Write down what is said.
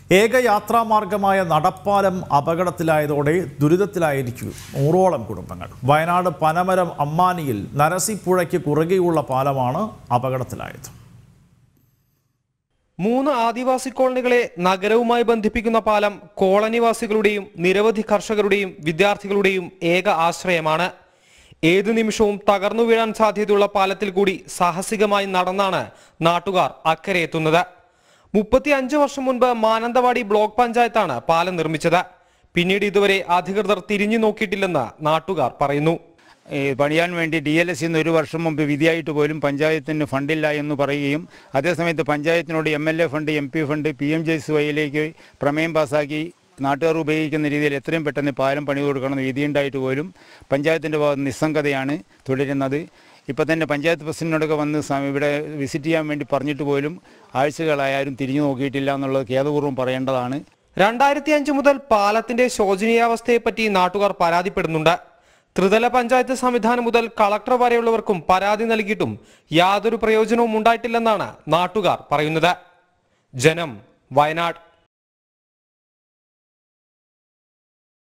ഏക യാത്രാമാർഗമായ നടപ്പാലം അപകടത്തിലായതോടെ ദുരിതത്തിലായിരിക്കും നൂറോളം കുടുംബങ്ങൾ വയനാട് പനമരം അമ്മാനിയിൽ നരസിപ്പുഴയ്ക്ക് കുറുകെയുള്ള പാലമാണ് അപകടത്തിലായത് മൂന്ന് ആദിവാസി കോളനികളെ നഗരവുമായി ബന്ധിപ്പിക്കുന്ന പാലം കോളനിവാസികളുടെയും നിരവധി കർഷകരുടെയും വിദ്യാർത്ഥികളുടെയും ഏക ആശ്രയമാണ് ഏതു നിമിഷവും തകർന്നു വീഴാൻ സാധ്യതയുള്ള പാലത്തിൽ കൂടി സാഹസികമായി നടന്നാണ് നാട്ടുകാർ അക്കരെ എത്തുന്നത് മുപ്പത്തി അഞ്ച് വർഷം മുൻപ് മാനന്തവാടി ബ്ലോക്ക് പഞ്ചായത്താണ് പാലം നിർമ്മിച്ചത് പിന്നീട് ഇതുവരെ അധികൃതർ തിരിഞ്ഞു നോക്കിയിട്ടില്ലെന്ന് നാട്ടുകാർ പറയുന്നു ഈ പണിയാൻ വേണ്ടി ഡി എൽ എസ് ഇന്ന് ഒരു വർഷം മുമ്പ് വിധിയായിട്ട് പോലും പഞ്ചായത്തിന് ഫണ്ടില്ല എന്ന് പറയുകയും അതേസമയത്ത് പഞ്ചായത്തിനോട് M L A fund M P fund P M J S വൈയിലേക്ക് പ്രമേയം പാസ്സാക്കി നാട്ടുകാർ ഉപയോഗിക്കുന്ന രീതിയിൽ എത്രയും പെട്ടെന്ന് പാലം പണി കൊടുക്കണമെന്ന് വിധിയുണ്ടായിട്ട് പോലും പഞ്ചായത്തിൻ്റെ ഭാഗത്ത് നിസ്സംഗതയാണ് തുടരുന്നത് ഇപ്പോൾ തന്നെ പഞ്ചായത്ത് പ്രസിഡന്റിനോടൊക്കെ വന്ന് സ- ഇവിടെ വിസിറ്റ് ചെയ്യാൻ വേണ്ടി പറഞ്ഞിട്ട് പോലും ആഴ്ചകളായാലും തിരിഞ്ഞു നോക്കിയിട്ടില്ല എന്നുള്ളത് ഖേദപൂർവ്വം പറയേണ്ടതാണ് രണ്ടായിരത്തി അഞ്ച് മുതൽ പാലത്തിന്റെ ശോചനീയാവസ്ഥയെപ്പറ്റി നാട്ടുകാർ പരാതിപ്പെടുന്നുണ്ട് ത്രിതല പഞ്ചായത്ത് സംവിധാനം മുതൽ കളക്ടർ വരെയുള്ളവർക്കും പരാതി നൽകിയിട്ടും യാതൊരു പ്രയോജനവും ഉണ്ടായിട്ടില്ലെന്നാണ് നാട്ടുകാർ പറയുന്നത് ജനം വയനാട്